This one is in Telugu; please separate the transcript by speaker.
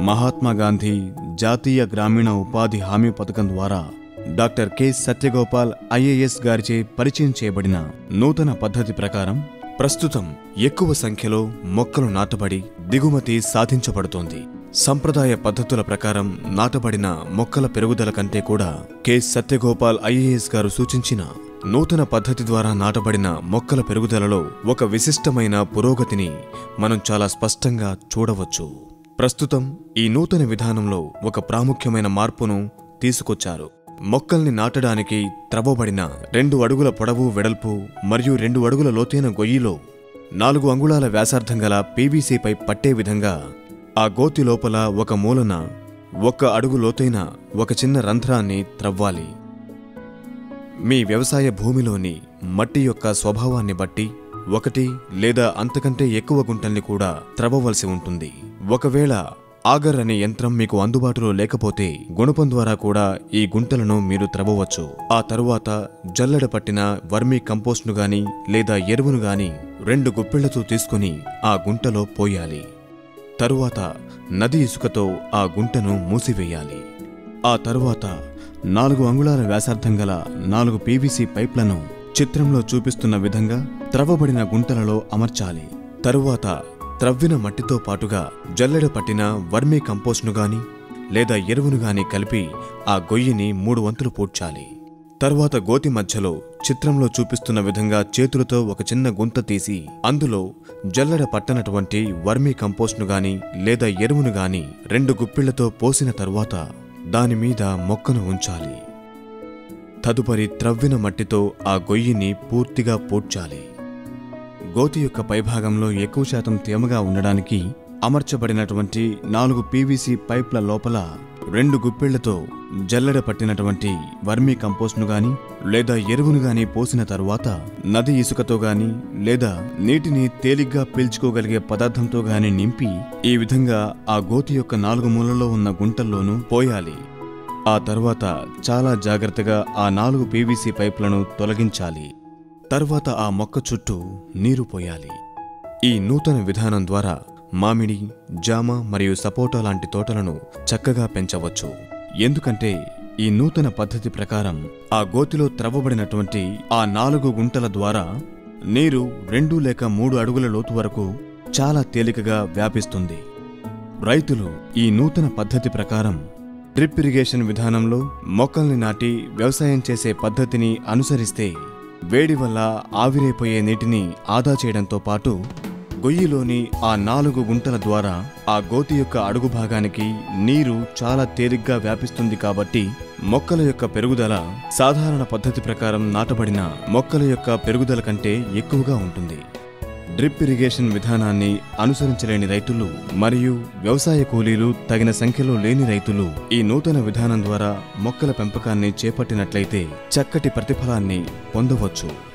Speaker 1: మహాత్మా గాంధీ జాతీయ గ్రామీణ ఉపాధి హామీ పథకం ద్వారా డాక్టర్ కె సత్యగోపాల్ ఐఏఎస్ గారిచే పరిచయం చేయబడిన నూతన పద్ధతి ప్రకారం ప్రస్తుతం ఎక్కువ సంఖ్యలో మొక్కలు నాటబడి దిగుమతి సాధించబడుతోంది సంప్రదాయ పద్ధతుల ప్రకారం నాటబడిన మొక్కల పెరుగుదల కంటే కూడా కె సత్యగోపాల్ ఐఏఎస్ గారు సూచించిన నూతన పద్ధతి ద్వారా నాటబడిన మొక్కల పెరుగుదలలో ఒక విశిష్టమైన పురోగతిని మనం చాలా స్పష్టంగా చూడవచ్చు ప్రస్తుతం ఈ నూతన విధానంలో ఒక ప్రాముఖ్యమైన మార్పును తీసుకొచ్చారు మొక్కల్ని నాటడానికి త్రవ్వబడిన రెండు అడుగుల పొడవు వెడల్పు మరియు రెండు అడుగుల లోతైన గొయ్యిలో నాలుగు అంగుళాల వ్యాసార్థం గల పీవీసీపై పట్టే విధంగా ఆ గోతి లోపల ఒక మూలన ఒక్క అడుగు లోతైన ఒక చిన్న రంధ్రాన్ని త్రవ్వాలి మీ వ్యవసాయ భూమిలోని మట్టి యొక్క స్వభావాన్ని బట్టి ఒకటి లేదా అంతకంటే ఎక్కువ గుంటల్ని కూడా త్రవ్వవలసి ఉంటుంది ఒకవేళ ఆగర్ అనే యంత్రం మీకు అందుబాటులో లేకపోతే గుణపం ద్వారా కూడా ఈ గుంటలను మీరు త్రవ్వవచ్చు ఆ తరువాత జల్లెడ పట్టిన వర్మీ కంపోస్ట్ను గాని లేదా ఎరువును గాని రెండు గుప్పిళ్లతో తీసుకుని ఆ గుంటలో పోయాలి తరువాత నది ఇసుకతో ఆ గుంటను మూసివేయాలి ఆ తరువాత నాలుగు అంగుళాల వ్యాసార్థం గల నాలుగు పీవీసీ పైప్లను చిత్రంలో చూపిస్తున్న విధంగా త్రవ్వబడిన గుంటలలో అమర్చాలి తరువాత త్రవ్విన మట్టితో పాటుగా జల్లెడ పట్టిన వర్మీ కంపోస్ట్ను గాని లేదా ఎరువును గాని కలిపి ఆ గొయ్యిని మూడు వంతులు పూడ్చాలి తరువాత గోతి మధ్యలో చిత్రంలో చూపిస్తున్న విధంగా చేతులతో ఒక చిన్న గుంత తీసి అందులో జల్లెడ పట్టనటువంటి వర్మీ కంపోస్ట్ను గాని లేదా ఎరువును గాని రెండు గుప్పిళ్లతో పోసిన తరువాత దానిమీద మొక్కను ఉంచాలి తదుపరి త్రవ్విన మట్టితో ఆ గొయ్యిని పూర్తిగా పూడ్చాలి గోతి యొక్క పైభాగంలో ఎక్కువ శాతం తేమగా ఉండడానికి అమర్చబడినటువంటి నాలుగు పీవీసీ పైప్ల లోపల రెండు గుప్పిళ్లతో జల్లెడ పట్టినటువంటి వర్మీ కంపోస్ట్ను గాని లేదా ఎరువును గాని పోసిన తరువాత నది ఇసుకతో గాని లేదా నీటిని తేలిగ్గా పీల్చుకోగలిగే పదార్థంతో గాని నింపి ఈ విధంగా ఆ గోతి యొక్క నాలుగు మూలలో ఉన్న గుంటల్లోనూ పోయాలి ఆ తర్వాత చాలా జాగ్రత్తగా ఆ నాలుగు పీవీసీ పైప్లను తొలగించాలి తర్వాత ఆ మొక్క చుట్టూ నీరు పోయాలి ఈ నూతన విధానం ద్వారా మామిడి జామ మరియు సపోటా లాంటి తోటలను చక్కగా పెంచవచ్చు ఎందుకంటే ఈ నూతన పద్ధతి ప్రకారం ఆ గోతిలో త్రవ్వబడినటువంటి ఆ నాలుగు గుంటల ద్వారా నీరు రెండు లేక మూడు అడుగుల లోతు వరకు చాలా తేలికగా వ్యాపిస్తుంది రైతులు ఈ నూతన పద్ధతి ప్రకారం డ్రిప్ ఇరిగేషన్ విధానంలో మొక్కల్ని నాటి వ్యవసాయం చేసే పద్ధతిని అనుసరిస్తే వేడి వల్ల ఆవిరైపోయే నీటిని ఆదా చేయడంతో పాటు గొయ్యిలోని ఆ నాలుగు గుంటల ద్వారా ఆ గోతి యొక్క అడుగు భాగానికి నీరు చాలా తేలిగ్గా వ్యాపిస్తుంది కాబట్టి మొక్కల యొక్క పెరుగుదల సాధారణ పద్ధతి ప్రకారం నాటబడిన మొక్కల యొక్క పెరుగుదల కంటే ఎక్కువగా ఉంటుంది డ్రిప్ ఇరిగేషన్ విధానాన్ని అనుసరించలేని రైతులు మరియు వ్యవసాయ కూలీలు తగిన సంఖ్యలో లేని రైతులు ఈ నూతన విధానం ద్వారా మొక్కల పెంపకాన్ని చేపట్టినట్లయితే చక్కటి ప్రతిఫలాన్ని పొందవచ్చు